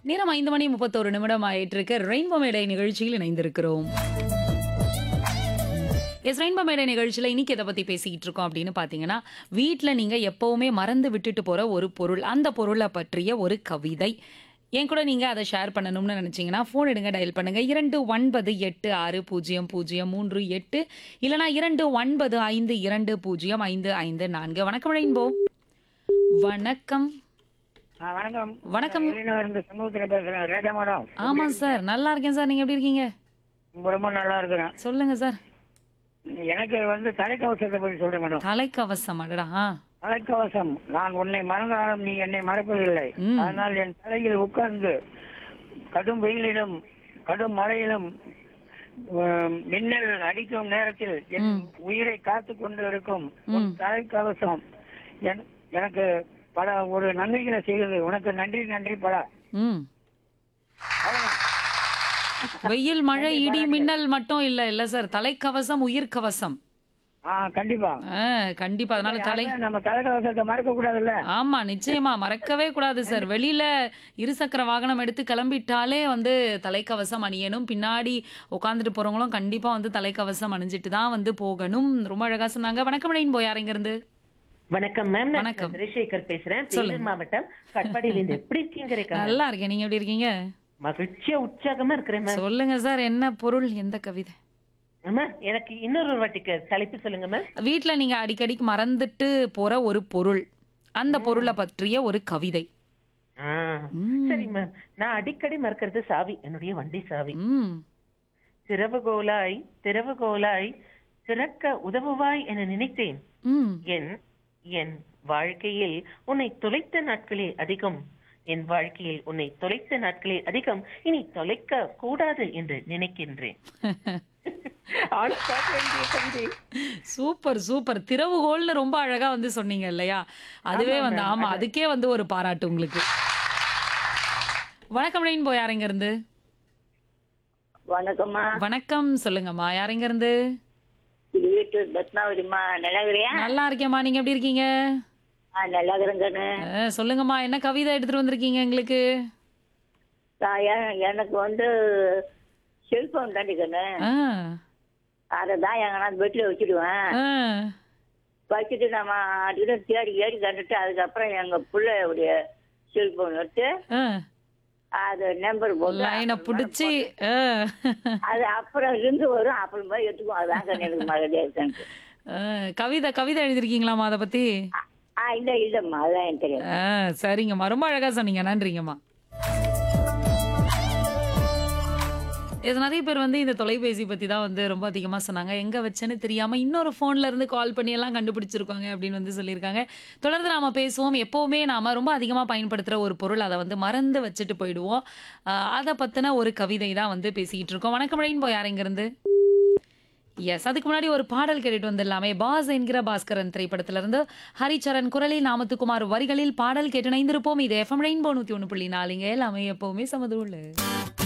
நேரம் ஐந்து மணி முப்பத்தோரு நிமிடம் ஆயிட்டு இருக்கு ரெயின்போ மேடை நிகழ்ச்சியில் இணைந்திருக்கிறோம் எஸ் ரெயின்போ மேடை நிகழ்ச்சியில் இன்னைக்கு எதை பற்றி பேசிக்கிட்டு இருக்கோம் அப்படின்னு பார்த்தீங்கன்னா வீட்டில் நீங்கள் எப்போவுமே மறந்து விட்டுட்டு போகிற ஒரு பொருள் அந்த பொருளை பற்றிய ஒரு கவிதை என் கூட நீங்கள் அதை ஷேர் பண்ணணும்னு நினச்சிங்கன்னா ஃபோன் எடுங்க டயல் பண்ணுங்க இரண்டு ஒன்பது எட்டு ஆறு பூஜ்ஜியம் பூஜ்ஜியம் மூன்று எட்டு இல்லைனா இரண்டு ஒன்பது ஐந்து இரண்டு பூஜ்ஜியம் ஐந்து ஐந்து நான்கு வணக்கம் ரெயின்போ வணக்கம் ஆ, வணக்கம் வணக்கம். வெளியில இருந்து சமூகத்துல பேசுறேன் ரேகா மேடம் ஆமாம் சார் நல்லா இருக்கேன் சார் நீங்கள் எப்படி இருக்கீங்க ரொம்ப ரொம்ப நல்லா இருக்கிறேன் சொல்லுங்க சார் எனக்கு வந்து தலைக்கவசத்தை பத்தி சொல்றேன் மேடம் தலைக்கவசம் அடடா ஆ. தலைக்கவசம் நான் உன்னை மறந்தாலும் நீ என்னை மறப்பதில்லை ம். அதனால் என் தலையில் உட்கார்ந்து கடும் வெயிலிலும் கடும் மழையிலும் உம், மின்னல் அடிக்கும் நேரத்தில் என் உயிரை காத்து கொண்டு இருக்கும் உன் தலைக்கவசம் என்- எனக்கு பல ஒரு நன்மைகளை செய்கிறது உனக்கு நன்றி நன்றி பல ம் வெயில் மழை இடி மின்னல் மட்டும் இல்ல இல்ல சார் தலைக்கவசம் உயிர் கவசம் ஆ கண்டிப்பா ஆ, கண்டிப்பா அதனால தலை அதான் நம்ம தலைக்கவசத்தை மறக்க கூடாதுல்ல ஆமா நிச்சயமா மறக்கவே கூடாது சார் வெளியில இருசக்கர வாகனம் எடுத்து கிளம்பிட்டாலே வந்து தலைக்கவசம் அணியணும் பின்னாடி உட்காந்துட்டு போறவங்களும் கண்டிப்பா வந்து தலைக்கவசம் அணிஞ்சிட்டு தான் வந்து போகணும் ரொம்ப அழகா சொன்னாங்க வணக்கம் ரெயின் போய் யாருங்க இருந்து வணக்கம் மேம் நான் வணக்கம். சந்திரசேகர் பேசுறேன் சொல்லுங்க. வேலூர் மாவட்டம் கட்பாடியில இருந்து எப்படி இருக்கீங்க ரேகா நல்லா இருக்கேன் நீங்க எப்படி இருக்கீங்க மகிழ்ச்சியா உற்சாகமா இருக்கிறேன் மேம் சொல்லுங்க சார் என்ன பொருள் எந்த கவிதை ஆமா எனக்கு இன்னொரு வாட்டிக்கு தலைப்பு சொல்லுங்க மேம் வீட்ல நீங்க அடிக்கடிக்கு மறந்துட்டு போற ஒரு பொருள் அந்த பொருளை பற்றிய ஒரு கவிதை ஆ, சரி மேம் நான் அடிக்கடி மறக்கிறது சாவி என்னுடைய வண்டி சாவி ம் திறவுகோலாய் திறவுகோலாய் திறக்க உதவுவாய் என நினைத்தேன் ம் என் என் வாழ்க்கையில் உன்னை தொலைத்த நாட்களே அதிகம் என் வாழ்க்கையில் உன்னை தொலைத்த நாட்களே அதிகம் இனி தொலைக்க கூடாது என்று நினைக்கின்றேன் ஆள் பார்க்க வேண்டிய கவிதை. சூப்பர் சூப்பர் திறவுகோல்னு ரொம்ப அழகா வந்து சொன்னீங்க இல்லையா அதுவே வந்து ஆமா அதுக்கே வந்து ஒரு பாராட்டு உங்களுக்கு வணக்கம் ரெயின் போய் யாருங்க இருந்து வணக்கம்மா வணக்கம் சொல்லுங்கம்மா யாருங்க இருந்து இது வீட்டு பத்மாவதிம்மா நல்லா இருக்கிறியா நல்லா இருக்கேம்மா நீங்க எப்படி இருக்கீங்க ஆ நல்லா இருக்கிறேங்கண்ணு அஹ், சொல்லுங்கம்மா என்ன கவிதை எடுத்துட்டு வந்திருக்கீங்க எங்களுக்கு நான் எ- எனக்கு வந்து செல்போன் தாண்டிக்கண்ணு ஆ, அதை தான் எங்கன்னா பெட்டில் வச்சுடுவேன் ஆ. வச்சுட்டு நம்ம அடிக்கடி தேடி ஏடி கண்டுட்டு அதுக்கப்புறம் எங்கள் பிள்ளையுடைய செல்போன் எடுத்து ஆ. அது நம்பர் போட்டு லைனை பிடிச்சி ஆ. அது அப்புறம் இருந்து வரும் அப்புறம் போய் எடுத்துக்குவோம் அதுதான் கண்ணு எனக்கு மறதியாக இருக்காங்க ஆ, கவிதை கவிதை எழுதிருக்கீங்களாம்மா அதை பத்தி ஆ இல்லை இல்லைம்மா அதுதான் எனக்கு தெரியும் ஆ, சரிங்கம்மா ரொம்ப அழகா சொன்னீங்க நன்றிங்கம்மா இது நிறைய பேர் வந்து இந்த தொலைபேசி பத்தி தான் வந்து ரொம்ப அதிகமா சொன்னாங்க எங்க வச்சேன்னு தெரியாம இன்னொரு போன்ல இருந்து கால் பண்ணி எல்லாம் கண்டுபிடிச்சிருக்காங்க அப்படின்னு வந்து சொல்லியிருக்காங்க தொடர்ந்து நாம பேசுவோம் எப்பவுமே நாம ரொம்ப அதிகமா பயன்படுத்துற ஒரு பொருள் அதை வந்து மறந்து வச்சுட்டு போயிடுவோம் ஆஹ் அதை பத்தின ஒரு கவிதை தான் வந்து பேசிக்கிட்டு இருக்கோம் வணக்கம் ரெயின் போய் யார் இருந்து எஸ் அதுக்கு முன்னாடி ஒரு பாடல் கேட்டுட்டு வந்துடலாமே பாஸ் என்கிற பாஸ்கரன் திரைப்படத்திலிருந்து ஹரிச்சரன் குரலில் நாமத்துக்குமார் வரிகளில் பாடல் கேட்டு இணைந்திருப்போம் இது எஃப்எம் ரெயின்போ நூத்தி ஒன்று புள்ளி நாலுங்க எல்லாமே எப்பவுமே சமது உள்ள